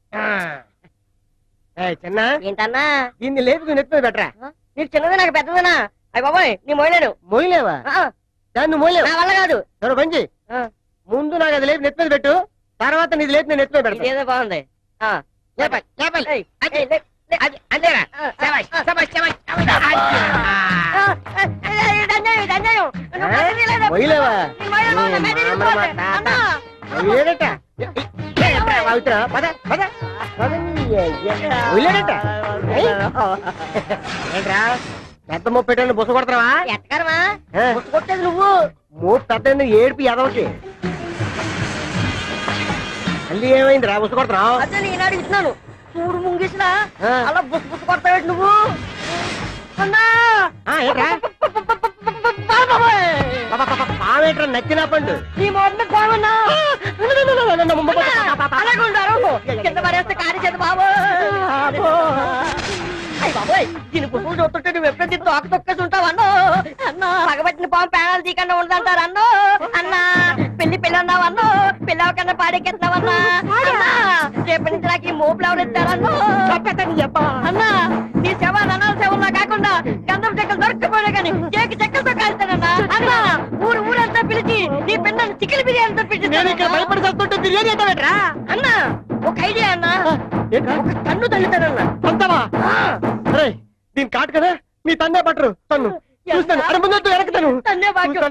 చిన్న ఏంటన్నా దీన్ని లేపి నెత్తి మీద పెట్టరా నీకు చిన్నది నాకు పెద్దదనా అయ్య బాబాయ్ నీ మోయలేను మోయలేవా ఆ, దాన్ని మోయలేవు నా వల్ల కాదు సరే పంచి ఆ. ముందు నాకు అది లేపి నెత్తి మీద పెట్టు తర్వాత నీది లేపి నేను నెత్తి మీద పెడతా ఇదేదో బాగుంది ఆ, లేపాలి లేపాలి ఏయ్, ఏయ్, లే, లే. అది అంతేరా ఆ, ఆ, శబాష్, ఆ. శబాష్, శబాష్, శబాష్. ఆ, ఆ, ఇది- ఇది అన్యాయం, ఇది అన్యాయం. నువ్వు ఆ? పక్కకి లేదా? మొయ్యలేవా? నీ మొయ్యలేవు, నా నీ మీద మామ ఇరిగిపోతుంది. తాత. అన్నా. మొయ్యలేడట. ఏ, ఏ, ఎట్రా వాగుతున్నావా? పద, పద. పద నీ అయ్య. మొయ్యలేడట. ఏయ్. ఏంట్రా పెద్ద ముప్పు పెట్టాను బుస కొడతావా ఎట్టకరమా ఆ. ముట్టు కొట్టేది నువ్వు మూపు పెద్ద ఏడుపు ఎదవకి మళ్ళీ ఏమైందిరా బుస కొడతావు అదే నేను అడుగుతున్నాను చూడు ముంగిసిన ఆ. అలా బుస్ బుస్ కొడతావేంటి నువ్వు అన్నా ఏంట్రా బాబాయ్. పావేట్రా నచ్చిన పండు నీ మొదలు బావన్నా అలాగే ఉండారు కింద పడేస్తే కాని చేత బాబు అయ్య బాబోయ్ దీని పువ్వులు చూస్తుంటే నువ్వు ఎప్పుడైతే తోక తొక్కేసి ఉంటావు అన్నో అన్న పగబట్టిన పాము పేనాలు తీకుండా ఉండదంటారు అన్నో అన్న పెళ్లి పెళ్లి అన్నావు అన్నో పిల్లవ కన్నా పాడెక్కెత్తున్నావు అన్నా అన్నా రేపటి నుంచి నాకు ఈ మోపులు ఎవరు ఎత్తారన్నో అన్నా నీ సేవ నన్నాల సేవల్లో కాకుండా గంధం చెక్కలు దొరకపోయినా కానీ కేక్ చెక్కలతో కాల్తానన్నా అన్నా ఊరు ఊరంతా పిలిచి నీ పిల్లల్ని చికెన్ బిర్యానీతో నేను ఇక్కడ పిలిచి భయపడి చస్తుంటే బిర్యానీ ఎత్తవేట్రా అన్నా ఒక ఐడియా అన్నా ఏంట్రా ఒక కన్ను తల్లుతానన్నా పంతవా అరే దీని కాటు కదా మీ తండే పట్టరు తన్ను చూస్తాను అరే ముందు వెనకతాను తన్నే భాగ్యం.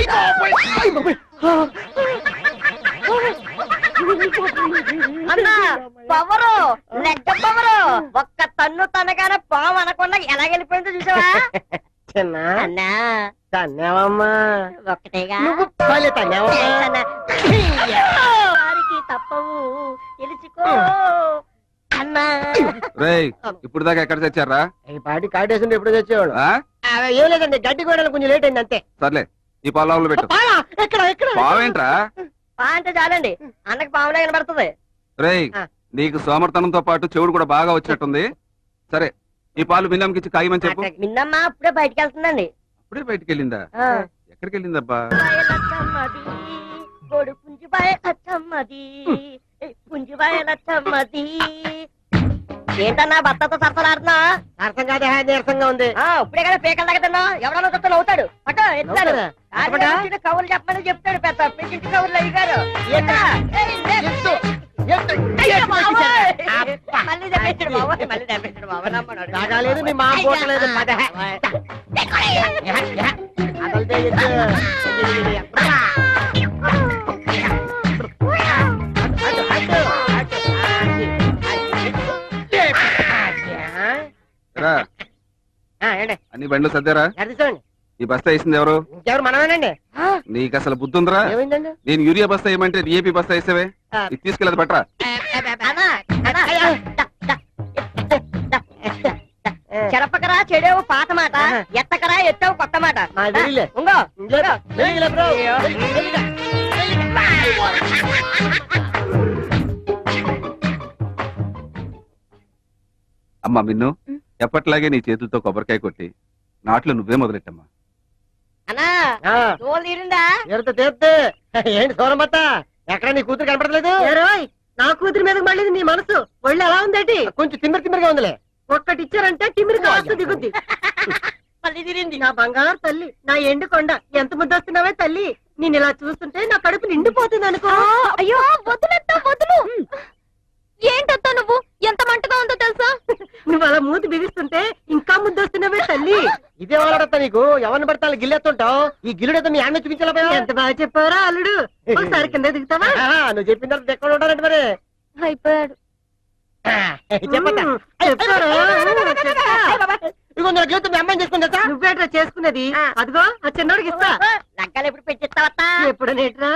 అన్నా పవరు లెక్క పవరు ఒక్క తన్ను తనగానే పాము అనకుండా ఎలా వెళ్ళిపోయిందో చూసావా చిన్న అన్నా తన్నేవమ్మా ఒక్కటేగా నువ్వు భలే తన్నేవమ్మా అన్నా. వారికి తప్పవు తెలుసుకో అన్నా రేయ్ ఇప్పుడు దాకా ఎక్కడ తెచ్చారా ఈ పాటి కాటేసింటే ఎప్పుడు తెచ్చేవాడు ఆ? ఏం లేదండి గడ్డి కూడా కొంచెం లేట్ అయింది అంతే సర్లే ఈ పొలంలో పెట్టు పాలా? ఎక్కడ ఎక్కడ బావేంట్రా పా అంటే చాలండి అన్నకి పాములా కనబడుతుంది రేయ్ ఆ. నీకు సోమర్తనంతో పాటు చెవుడు కూడా బాగా వచ్చినట్టుంది సరే ఈ పాలు మిన్నమ్మకి ఇచ్చి కాయమని చెప్పు మిన్నమ్మ అప్పుడే బయటికి వెళ్తుందండి అప్పుడే బయటికి వెళ్ళిందా ఆ. ఎక్కడికి వెళ్ళిందబ్బా లచ్చమ్మది కొడు పుంజిబాయ లచ్చమ్మది పుంజిబాయ లచ్చమ్మది ఏంటన్నా భర్తతో సరసలాడుతున్నా అర్థం కాదే నీరసంగా ఉంది ఆ, ఇప్పుడే కదా పేకల దగ్గర తిన్నా ఎవడన్నా చూస్తే నవ్వుతాడు పట్టు ఎత్తాడు నవ్వుతాడా? చెప్పండా? కవులు చెప్పమని చెప్తాడు పెద్ద పెంచి కవులు అయ్యారు ఎత్తు, ఎత్తు. అయ్యో బాబోయ్. అబ్బా. మళ్ళీ తెప్పించాడు బాబోయ్ మళ్ళీ తెప్పించాడు బాబోయ్ నమ్మడు. తాగాలేదు మీ మామ పోవట్లేదు పద అదలితే ఎత్తు. అటు, అటు, అటు, అది, అది. రా ఆ, ఏండి అన్ని బండ్లు సర్దారా నడిచోండి ఈ బస్తా వేసింది ఎవరు ఇంకెవరు మనమేనండి నీకు అసలు బుద్ధి ఉందిరా ఏమైందండి నేను యూరియా బస్తా ఏమంటే ఏపీ బస్తా వేసావే ఆ. ఇది తీసుకెళ్ళదు పట్రా అన్నా, అన్నా, దా, దా, దా, దా, దా. చెరపకరా చెడేవు పాత మాట ఆహా. ఎత్తకరా ఎత్తావు కొత్త మాట మా వెళ్ళిలే. ఉంగో ఇంట్లో వెళ్ళిలే బ్రో. వెళ్ళిగా. అమ్మా మిన్ను ఎప్పట్లాగే నీ చేతులతో కొబ్బరికాయ కొట్టి నాట్లు నువ్వే మొదలెట్టమ్మా అన్నా ఆ, తోలు తీరిందా తీరుతా తీరుతే ఏంటి సోరమత్త ఎక్కడ నీ కూతురు కనపడలేదు నా కూతురి మీద మళ్ళీ నీ మనసు ఒళ్ళు ఎలా ఉందేటి కొంచెం తిమ్మిరి తిమ్మిరిగా ఉందిలే ఒక్కటి ఇచ్చారంటే టిమిరి కాస్త దిగుద్ది మళ్ళీ తిరింది నా బంగారు తల్లి నా ఎండు కొండ ఎంత ముద్దొస్తున్నావే తల్లి నేను ఇలా చూస్తుంటే నా కడుపు నిండిపోతుంది అనుకో అయ్యో వదిలేస్తా వదులు ఏంటత్తా నువ్వు ఎంత మంటగా ఉందో తెలుసా నువ్వు అలా మూతి బిగిస్తుంటే ఇంకా ముద్దొస్తున్నావే తల్లి ఇదే వాళ్ళడతా నీకు ఎవరిని పడితే వాళ్ళు గిల్లెత్తుంటావు ఈ గిల్లుడైతే మీ అన్న చూపించాలా ఎంత బాగా చెప్పారా అల్లుడు ఒకసారి కింద దిగుతావా నువ్వు చెప్పిన తర్వాత ఎక్కడ ఉంటారంటే మరి అయిపోయాడు చెప్పతా చెప్పారా? చెప్పా. ఇదిగో నువ్వు గీత మీ అమ్మాయిని చేసుకుని తెచ్చా నువ్వేట్రా చేసుకున్నది అదిగో ఆ చిన్నోడికి ఇస్తా లగ్గాలు ఎప్పుడు పెట్టిస్తావా ఎప్పుడు నేట్రా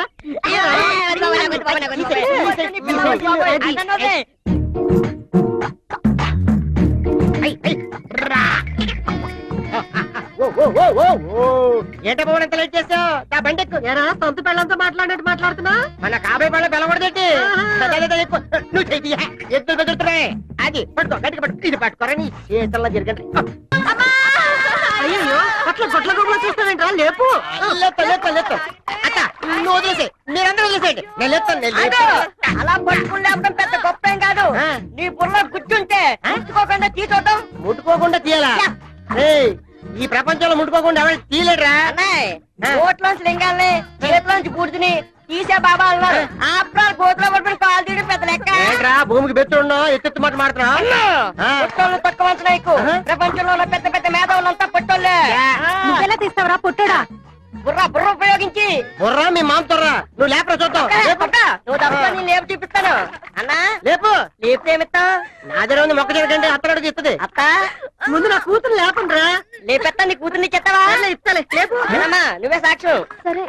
ఓ ఓ ఓ ఓ ఓ ఏంట పోవడం ఎంత లేట్ చేసావు నా బండి ఎక్కు ఎరా సొంత పిల్లలతో మాట్లాడినట్టు మాట్లాడుతున్నా మన కాబోయే వాళ్ళ పిలవడదేంటి ఆహా. ఎక్కు నువ్వు చెయ్యి ఎద్దులు బెదురుతున్నాయి అది పట్టుకో గట్టిగా పట్టుకో ఇది పట్టుకోరా నీ చేతల్లో జరగండి అయ్యో అట్లా గొట్ల గుడ్లో చూస్తావేంట్రా లేపు లేస్తా లేస్తా లేస్తా అక్క నువ్వు వదిలేసే మీరందరూ వదిలేసేయండి నేను లేస్తాను నేను లేస్తాను. అలా పట్టుకుని లేపడం పెద్ద గొప్ప ఏం కాదు ఆ. ముట్టుకోకుండా తీయాలా ఏయ్, ఈ ప్రపంచంలో ముట్టుకోకుండా ఎవరు తీయలేడురా అన్నయ్య ఆ. కోట్లోంచి లింగాల్ని చేతిలోంచి పూర్తిని తీసే బాబా అన్నారు ఆఫ్టర్ కోట్లో పట్టుకుని కాలు తీయడం పెద్ద లెక్క ఏంట్రా భూమికి బెత్తుండో ఎత్తెత్తు మాట మాడుతున్నావు ఆ. పుట్టోళ్ళు తక్కువ అంచనా ఎక్కువ ఆహా. ప్రపంచంలో ఉన్న పెద్ద పెద్ద మేధావులంతా పుట్టోళ్ళే యా. నువ్వెలా తీస్తావరా పుట్టడా బుర్ర బుర్ర ఉపయోగించి బుర్రా మీ మామతోర్రా నువ్వు లేపరా చూద్దాం ఏ, లేపు. పుట్ట, నువ్వు తప్ప నేను లేపు చూపిస్తాను అన్నా లేపు లేపితే ఏమిస్తావు నా దగ్గర ఉంది మొక్క కంటే అత్తగడికి ఇస్తుంది అత్త ముందు నా కూతురు లేపండ్రా లేపెత్తా నీ కూతుర్ని చెత్తవా ఇస్తాలే లేపు ఏనమ్మా, నువ్వే సాక్ష్యం సరే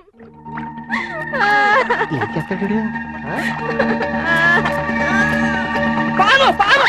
పాము పాము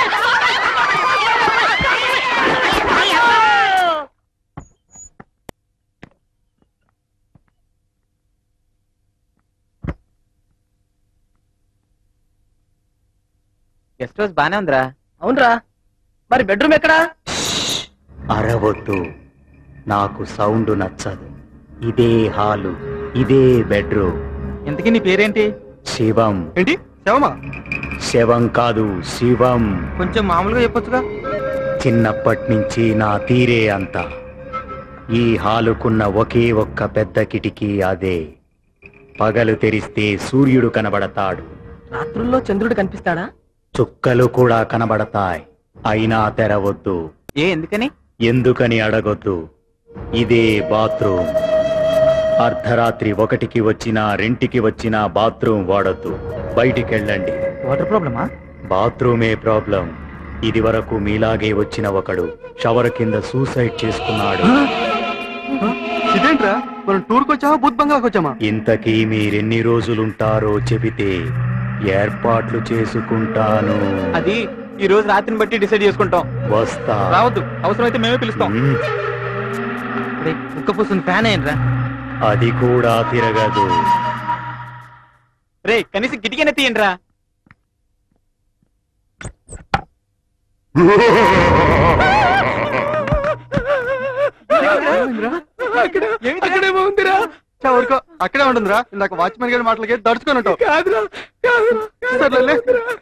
గెస్ట్ హౌస్ బానే ఉందిరా అవునరా మరి బెడ్రూమ్ ఎక్కడా అరవద్దు నాకు సౌండ్ నచ్చదు ఇదే హాలు ఇదే బెడ్రూమ్ ఇంతకీ నీ పేరేంటి శివం ఏంటి శవమా శవం కాదు శివం కొంచెం మామూలుగా చెప్పొచ్చుగా చిన్నప్పటి నుంచి నా తీరే అంత ఈ హాలుకున్న ఒకే ఒక్క పెద్ద కిటికీ అదే పగలు తెరిస్తే సూర్యుడు కనబడతాడు రాత్రుల్లో చంద్రుడు కనిపిస్తాడా చుక్కలు కూడా కనబడతాయి అయినా తెరవద్దు ఏ ఎందుకని ఎందుకని అడగొద్దు ఇదే బాత్రూమ్ అర్ధరాత్రి ఒకటికి వచ్చినా రెంటికి వచ్చినా బాత్రూమ్ వాడొద్దు బయటికెళ్ళండి వాటర్ ప్రాబ్లమా బాత్రూమే ప్రాబ్లం ఇది వరకు మీలాగే వచ్చిన ఒకడు షవర్ కింద సూసైడ్ చేసుకున్నాడు ఇదేంట్రా మనం టూర్కి వచ్చామా బుద్ధ బంగాకి వచ్చామా ఇంతకీ మీరెన్ని రోజులుంటారో చెబితే ఏర్పాట్లు చేసుకుంటాను అది ఈ రోజు రాత్రిని బట్టి డిసైడ్ చేసుకుంటాం వస్తా రావద్దు అవసరమైతే మేమే పిలుస్తాం మ్, కుక్క పూసిన ఫ్యాన్ ఏంట్రా అది కూడా తిరగదు రే కనీసం కిటికీనే తీయండిరా అక్కడేమో ఉందిరా ఊరుకో అక్కడే ఉంటుందిరా ఇందాక వాచ్మెన్ గారి మాటలకి దడుచుకొని ఉంటావు సర్లేలే.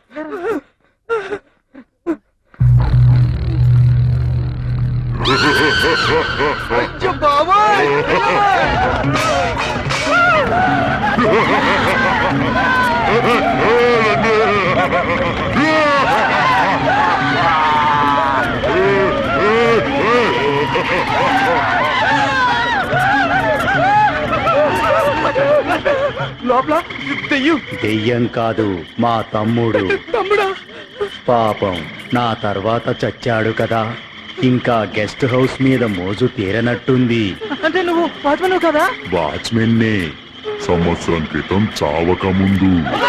అయ్యో బాబోయ్! లోపల దెయ్యం దెయ్యం కాదు మా తమ్ముడు తమ్ముడా పాపం నా తర్వాత చచ్చాడు కదా ఇంకా గెస్ట్ హౌస్ మీద మోజు తీరనట్టుంది అంటే నువ్వు వాచ్మెన్ కదా వాచ్మెన్నే సంవత్సరం క్రితం చావక ముందు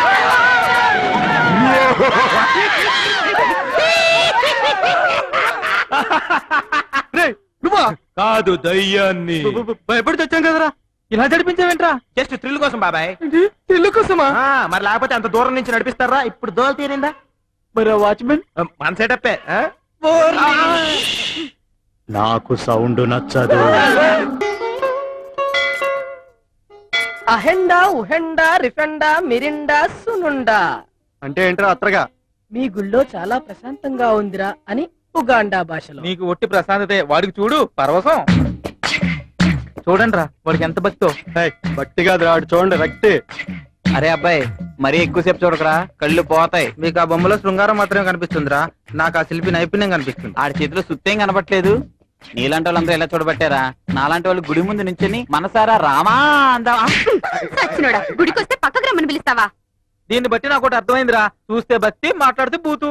రే నువ్వా కాదు దయ్యాన్ని భయపడి తెచ్చాం కదరా ఇలా జడిపించావేంట్రా జస్ట్ థ్రిల్ కోసం బాబాయ్ ఇల్లు కోసమా మరి లేకపోతే అంత దూరం నుంచి నడిపిస్తారా ఇప్పుడు దోలు తీరిందా మరి వాచ్మెన్ మన సెటప్పే నాకు సౌండ్ నచ్చదు అహెండా ఉహెండా రిఫెండా మిరిండా సునుండా అంటే ఏంట్రా అత్తరగా మీ గుళ్ళో చాలా ప్రశాంతంగా ఉందిరా అని ఉగాండా భాషలో నీకు ఒట్టి ప్రశాంతతే వాడికి చూడు పరవశం చూడండి రా వాడికి ఎంత భక్తో ఏయ్, భక్తి కాదు రాడు చూడండి రక్తి అరే అబ్బాయి మరీ ఎక్కువసేపు చూడకరా కళ్ళు పోతాయి మీకు ఆ బొమ్మలో శృంగారం మాత్రమే కనిపిస్తుందిరా నాకు ఆ శిల్పి నైపుణ్యం కనిపిస్తుంది ఆడి చేతిలో సుత్తేం కనబట్లేదు నీలాంటి వాళ్ళందరూ ఎలా చూడబట్టారా నాలాంటి వాళ్ళు గుడి ముందు నించొని మనసారా రామా అందా సచ్చినోడా గుడికొస్తే పక్కకు రమ్మని పిలుస్తావా దీన్ని బట్టి నాకు ఒకటి అర్థమైందిరా చూస్తే భక్తి మాట్లాడితే బూతు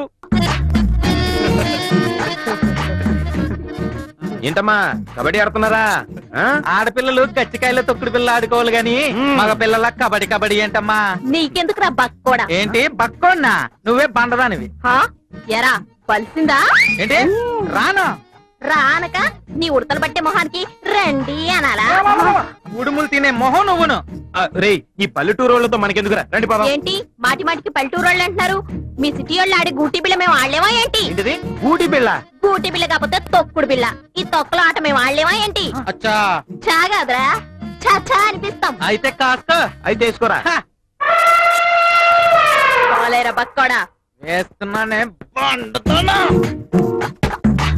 ఏంటమ్మా కబడ్డీ ఆడుతున్నారా ఆడపిల్లలు కచ్చికాయల తొక్కుడు పిల్ల ఆడుకోవాలి గాని మగ పిల్లల కబడ్డీ కబడ్డీ ఏంటమ్మా నీకెందుకురా బక్కోడా ఏంటి బక్కోన్నా నువ్వే బండదానివి హా? ఎరా పలిసిందా ఏంటి రానా రానక నీ ఉడతలు పట్టే మొహానికి రండి అనాలా ఉడుములు తినే మొహం నువ్వును రే ఈ పల్లెటూరు వాళ్ళతో మనకెందుకురా రండి పదం ఏంటి మాటి మాటికి పల్లెటూరు వాళ్ళు అంటున్నారు మీ సిటీ వాళ్ళు ఆడే గూటి బిళ్ళ మేము ఆడలేమా ఏంటి ఏంటిది ఊటి పిల్ల గూటి బిళ్ళ కాకపోతే తొక్కుడు బిళ్ళ ఈ తొక్కల ఆట మేము ఆడలేమా ఏంటి అచ్చా చాగాదరా చా అనిపిస్తాం అయితే కాస్త అయితే వేసుకోరా పోలేరా బక్కోడా వేస్తున్నానే బండుతున్నా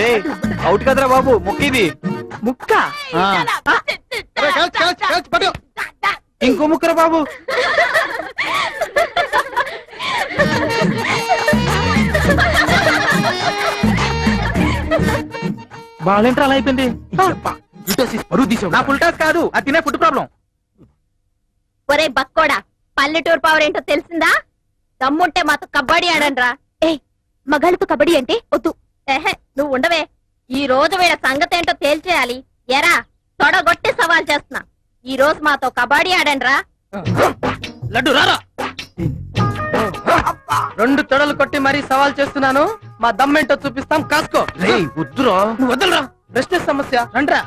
అవుట్ కదరా బాబు ముక్కిది ముక్క ఆ, అరే, catch, catch, catch, పట్టు. ఇంకో ముక్కరా బాబు బాలేంట్రా అలా అయిపోయింది పరువు తీసావు నా ఫుల్ టాస్ కాదు అది తినే ఫుడ్ ప్రాబ్లం ఒరే బక్కోడా పల్లెటూరు పవర్ ఏంటో తెలిసిందా దమ్ముంటే మాతో కబడ్డీ ఆడండ్రా ఏ మగాళ్ళతో కబడ్డీ అంటే వద్దు ఏహే నువ్వు ఉండవే ఈ రోజు వీళ్ళ సంగతి ఏంటో తేల్చేయాలి ఎరా తొడగొట్టి సవాల్ చేస్తున్నా ఈ రోజు మాతో కబడ్డీ ఆడండ్రా లడ్డు రారా రెండు తొడలు కొట్టి మరీ సవాల్ చేస్తున్నాను మా దమ్మేంటో చూపిస్తాం కాసుకో వద్దురా నువ్వు వదలరా ప్రశ్న సమస్య రండ్రా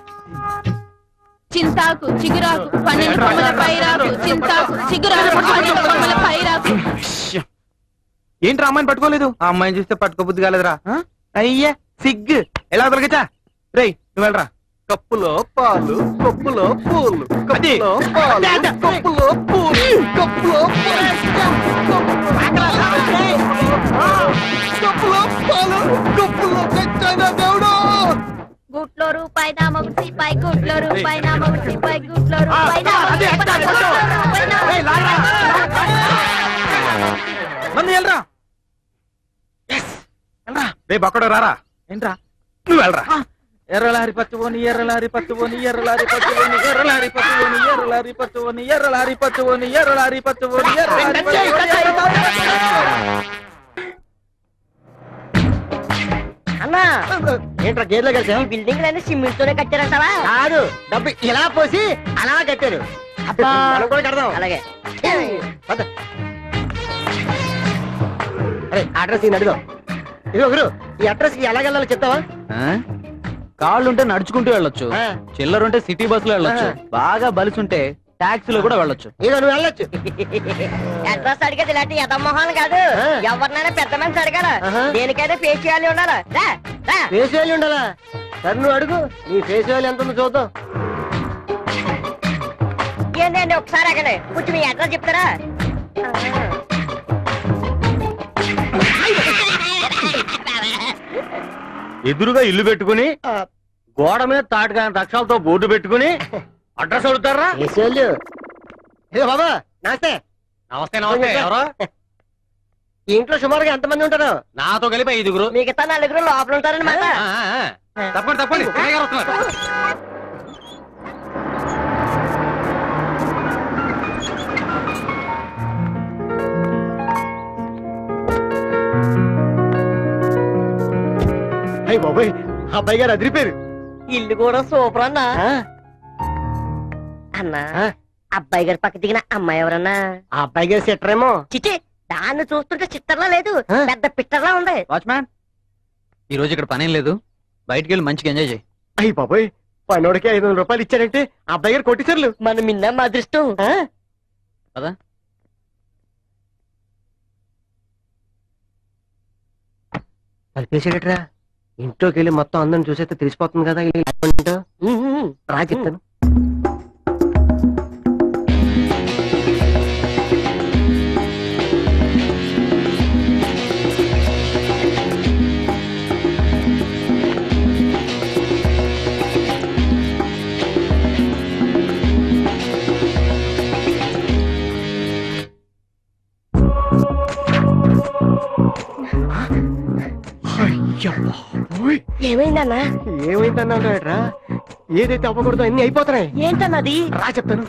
చింతాకు చిగురాకు పన్నెండు కొమ్మల పైరాకు చింతాకు చిగురాకు పన్నెండు కొమ్మల పైరాకు ఏంట్రా అమ్మాయిని పట్టుకోలేదు ఆ అమ్మాయిని చూస్తే పట్టుకోబుద్ది కాలేదురా ఆ? అయ్యా సిగ్గు ఎలా దొరకచ్చా రేయ్ నువ్వు వెళ్ళరా కప్పులో పాలు కప్పులో పూలు అది. కప్పులో పాలు కప్పులో పూలు కప్పులో పాలు, కప్పులో పాలు కప్పులో తెచ్చాయిన దేవుడు గుట్లో రూపాయి నా మొగుడు సిపాయి గుట్లో రూపాయి నా మొగుడు సిపాయి గుట్లో రూపాయి నా మొగుడు అదే, సిపాయి, అదే, గుట్లో రూపాయి నా ఏయ్, లాగరా. మంది వెళ్ళరా రే బక్కడు రారా ఏంట్రా నువ్వు వెళ్ళరా ఎర్రలారి పచ్చువని ఎర్రలారి పచ్చువని ఎర్రలారి పచ్చువని ఎర్రలారి పచ్చువని ఎర్రలారి పచ్చువని ఎర్రలారి పచ్చువని ఎర్రలారి పచ్చువని ఎర్రలారి అన్నా ఏంట్రా గేర్లో కలిసా ఈ బిల్డింగ్ లన్నీ సిమెంట్ తోనే కట్టారంటావా కాదు డబ్బు ఇలా పోసి అలా కట్టారు అబ్బా. మనం కూడా కడదాం అలాగే పద. అరే అడ్రస్ ఈ నడిదో ఇదిగో గురు ఈ అడ్రస్ కి ఎలా వెళ్ళాలో చెప్తావా కాళ్ళు ఉంటే నడుచుకుంటూ వెళ్ళొచ్చు ఆ, చిల్లరుంటే సిటీ బస్ లో వెళ్ళొచ్చు బాగా బలిసుంటే టాక్సీలో కూడా వెళ్ళొచ్చు ఇదిగో నువ్వు వెళ్ళొచ్చు అడ్రస్ అడిగేది ఇలాంటి యథమోహాలు కాదు ఆ. ఎవరినైనా పెద్ద మనిషి అడగాల ఆహా. దేనికైనా ఫేస్ చేయాలి ఉండాలా రా రా ఫేస్ వాల్యూ ఉండాలా సరే నువ్వు అడుగు నీ ఫేస్ వాల్యూ ఎంత ఉందో చూద్దాం ఏంటండి ఒకసారి అక్కడ కొంచెం మీ అడ్రస్ చెప్తారా ఎదురుగా ఇల్లు పెట్టుకుని గోడ మీద తాటకాని రక్షాలతో బోర్డు పెట్టుకుని అడ్రస్ అడుగుతారా ఇదిగో బాబా నమస్తే నమస్తే నమస్తే, ఎవరు? ఈ ఇంట్లో సుమారుగా ఎంతమంది ఉంటారు నాతో కలిపి ఐదుగురు మిగతా నలుగురు లోపల ఉంటారనమాట తప్పండి తప్పండి అన్నయ్య గారు వస్తున్నారు అయ్యి బాబాయ్ అబ్బాయి గారు అదిరిపోయారు ఇల్లు కూడా సూపర్ అన్నా ఆ, అన్నా ఆ. అబ్బాయి గారి పక్క దిగిన అమ్మాయి ఎవరన్నా ఆ అబ్బాయి గారు సెటరేమో చిచి దాన్ని చూస్తుంటే చిత్తర్లా లేదు ఆ? పెద్ద పిట్టర్లా ఉంది వాచ్మ్యాన్ ఈ రోజు ఇక్కడ పనేం లేదు బయటికి వెళ్ళి మంచిగా ఎంజాయ్ చేయి అయ్యి బాబాయ్ పనోడికి ఐదు వందల రూపాయలు ఇచ్చారంటే ఆ అబ్బాయి గారు కొట్టిసార్లు మన మిన్న మా అదృష్టం కలిపేసాడట్రా ఇంట్లోకి వెళ్ళి మొత్తం అందరం చూసేస్తే తెలిసిపోతుంది కదా ఈ ఏంటో. రా చెప్తాను ఏమైందన్నా ఏమైందన్నారా ఏదైతే అవ్వకూడదో అన్ని అయిపోతున్నాయి ఏంటన్నది రా చెప్తాను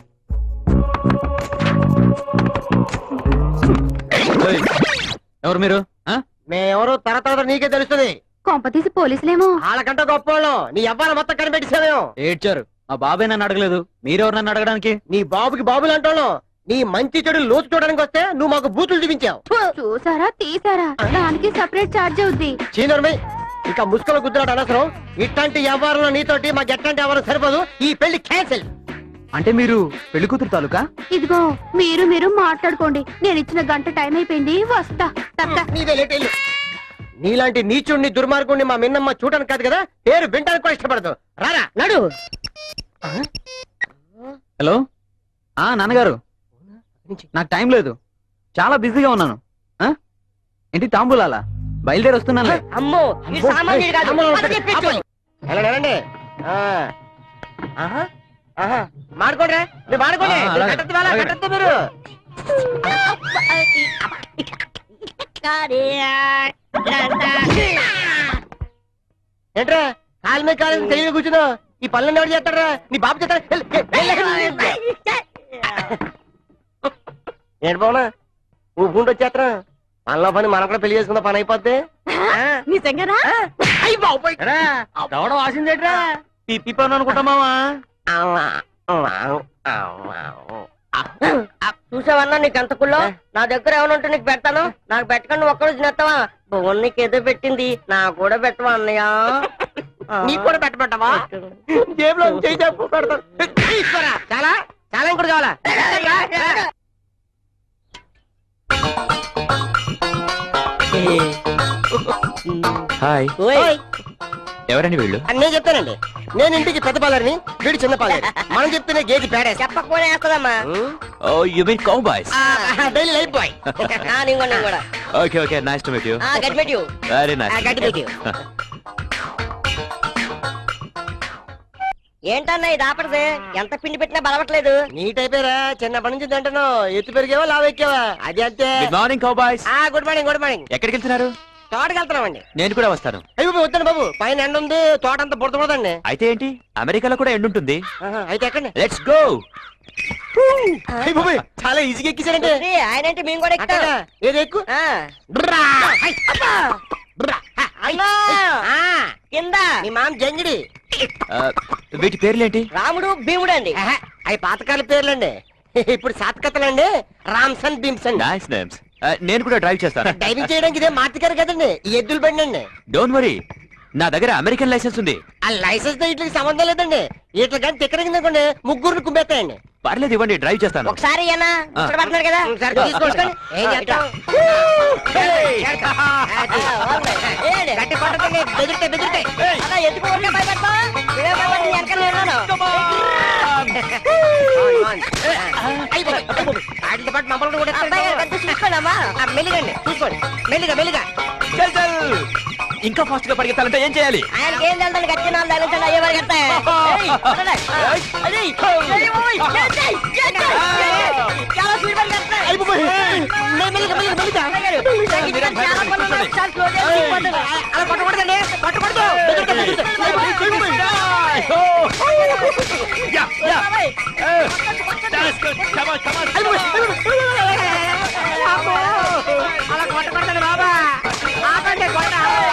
ఏయ్, ఎవరు మీరు ఆ? మేమెవరో తర తర్వాత నీకే తెలుస్తుంది కొంపతీసి పోలీసులేమో వాళ్ళకంటే గొప్పవాళ్ళం నీ అవ్వాలి మొత్తం కనిపెట్టేసావేమో ఏడ్చారు మా బాబాయ్ నన్ను అడగలేదు మీరెవరు నన్ను అడగడానికి నీ బాబుకి బాబులు అంటాను నీ మంచి చెడు లోతు చూడడానికి వస్తే నువ్వు మాకు బూతులు చూపించావు చూసారా తీసారా దానికి సెపరేట్ ఛార్జ్ అవుద్ది చీనర్మై ఇక ముసుకల గుద్దులాట అనవసరం ఇట్లాంటి వ్యవహారంలో నీతోటి మాకు ఎట్లాంటి వ్యవహారం సరిపోదు ఈ పెళ్లి క్యాన్సిల్ అంటే మీరు పెళ్లి కూతురు తాలూకా ఇదిగో మీరు మీరు మాట్లాడుకోండి నేను ఇచ్చిన గంట టైం అయిపోయింది వస్తా తక్క నీదే లేట్ ఇల్లు నీలాంటి నీచుడిని దుర్మార్గుడిని మా మిన్నమ్మ చూడడానికి కాదు కదా పేరు వింటానికి కూడా ఇష్టపడదు రారా నడు హలో ఆ నాన్నగారు నాకు టైం లేదు చాలా బిజీగా ఉన్నాను ఆ? ఏంటి తాంబూలాలా బయలుదేరి వస్తున్నాను అమ్మో ఈ సామాన్యుడు కాదు అమ్మో, పద చెప్పేచ్చు. అమ్మో. వెళ్ళండి వెళ్ళండి ఆ. ఆహా ఆహా మాడుకోండి మీరు మాడుకోండి ఆ, మీరు అలాగే. కట్టొద్దు వాళ్ళ, అలాగే. కట్టొద్దు మీరు ఏంట్రా కాలు మీద కాలు మీద తెలియదు కూర్చున్నావు ఈ పనులు ఎవరు చేస్తారా నీ బాబు చేస్తాడు వెళ్ళు, వెళ్ళు, వెళ్ళు. ఏంటి బావునా ఊపుకుంటూ వచ్చేస్తారా పనిలో పని మనం కూడా పెళ్లి చేసుకున్న పని అయిపోద్ది నిజంగానా అయ్యి బాబోయ్ దవడ వాసిందేట్రా పిప్పి పని అనుకుంటామావా చూసావన్నా నీకు ఎంత కుల్లో నా దగ్గర ఏమైనా ఉంటే నీకు పెడతాను నాకు పెట్టకుండా ఒక్కరోజు తినేస్తావా భువన్ నీకు ఏదో పెట్టింది నాకు కూడా పెట్టవా అన్నయ్య నీకు కూడా పెట్టమంటావా జేబులో చేయి చెప్పు పెడతాను తీసుకోరా చాలా చాలా ఇంకోటి కావాలా హాయ్ ఓయ్, ఎవరండి వీళ్ళు అని నేను చెప్తానండి నేను ఇంటికి పెద్ద పాలరిని వీడు చిన్న పాలరి మనం చెప్తేనే గేది పేడేస్తా చెప్పకపోయినా వేస్తుందమ్మా oh you mean cowboys daily life boy ఆ, నేను కూడా నేను కూడా okay okay nice to meet you ఆ, గట్టి పెట్టు వెరీ ఆ, నైస్ గట్టి పెట్టి ఏంటన్నా ఇది ఆపడదే ఎంత పిండి పెట్టినా బలవట్లేదు నీట్ అయిపోయారా చిన్నప్పటి నుంచి తింటాను ఎత్తు పెరిగావా లావు ఎక్కావా అది అంతే గుడ్ మార్నింగ్ కౌ బాయ్స్ ఆ గుడ్ మార్నింగ్ గుడ్ మార్నింగ్ ఎక్కడికి వెళ్తున్నారు తోటకి వెళ్తున్నామండి నేను కూడా వస్తాను అయ్యో వద్దండి బాబు పైన ఎండ ఉంది తోట అంతా బుడతబడదండి అయితే ఏంటి అమెరికాలో కూడా ఎండ్ ఉంటుంది అయితే ఎక్కండి లెట్స్ గో అయ్య బాబోయ్, చాలా ఈజీగా ఎక్కించారండి ఏంటి, ఆయనంటే మేము కూడా ఎక్కుతాం అట్టగా, ఏది ఎక్కు ఆ. బ్రా, హై, అబ్బా, బ్రా, హ, హై, అన్నా! ఆ, కింద మీ మామ జంగిడి వీటి పేర్లేంటి రాముడు భీముడు అండి ఆహా, అవి పాతకాల పేర్లండి ఇప్పుడు సాత్కథలండి రామ్సన్ భీమ్సన్ నైస్ నేమ్స్ నేను కూడా డ్రైవ్ చేస్తాను డ్రైవింగ్ చేయడానికి ఇదే మార్చికారు కదండి ఈ ఎద్దులు బండి అండి డోంట్ వరీ నా దగ్గర అమెరికన్ లైసెన్స్ ఉంది ఆ లైసెన్స్ తో వీటికి సంబంధం లేదండి వీటికి కానీ తిక్కరిందనుకోండి ముగ్గురిని కుమ్మేస్తాయండి పర్లేదు ఇవ్వండి డ్రైవ్ చేస్తాను ఒకసారి అయ్యనా ఇక్కడ పడుతున్నాడు కదా సరే, తీసుకోండి. ఏం చేస్తాం? ఏడు. గట్టి పట్టదండి బెదిరితే బెదిరితే అలా ఎత్తుకు ఊరికే భయపడతావా? నువ్వే భయపడి నీ వెనకాల ఉన్నాను. వాటితో పాటు మమ్మల్ని కూడా అబ్బాయి గారు కొంచెం చూసుకోండమ్మా. ఆ, మెల్లిగండి చూసుకోండి మెల్లిగా మెల్లిగా చల్ చల్ ఇంకా ఫాస్ట్ గా పరిగెత్తాలంటే ఏం చేయాలి ఆయనకి ఏం తెలుసు గట్టి నాలుగు తగిలించండి అయ్యే వరకు ఎత్తా. ఏయ్, వదలండి. ఆ, అది. ఏయ్, ఓయ్, ఏయ్, ఏయ్, ఏయ్, ఏయ్. చాలా స్పీడ్ బండి చేస్తా. అయ్యి బాబోయ్. మె- మెల్లిగా మెల్లిగా మెల్లిగా అబ్బాయి గారు, తగ్గించండి, చాలా పనులు ఉన్నాయి. ఒకసారి slow చేసి దిగిపోతుంది. అలా పట్టకూడదండి పట్టకూడదు బెదిరితే బెదిరితే. బాబాయ్, అమ్మో. అలా కొట్టకూడదండి బాబా ఆపండి కొట్ట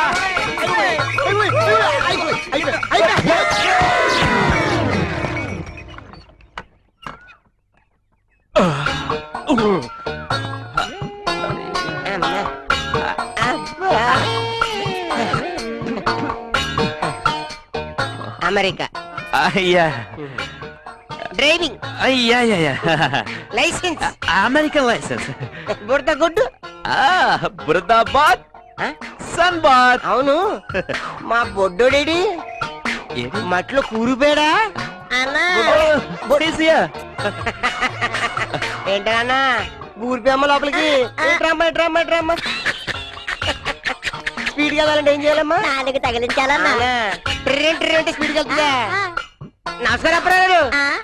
అమెరికా అయ్యా డ్రైవింగ్ అయ్యా అయ్యా లైసెన్స్ అమెరికన్ లైసెన్స్ బుడత గుడ్డు బృందాబాద్ ఆ? సన్బాద్ అవును మా బొడ్డోడేడి మట్లో కూరుపేడా అన్నా ఏంటన్నా ఊరిపోయమ్మ లోపలికి డ్రామా డ్రామా డ్రామా స్పీడ్ వెళ్ళాలంటే ఏం చేయాలమ్మా నాలుగు తగిలించాలన్నా ట్రైన్ ట్రైన్ అంటే స్పీడ్ వెళ్తుందా నమస్కారం అప్పారావు ఆ,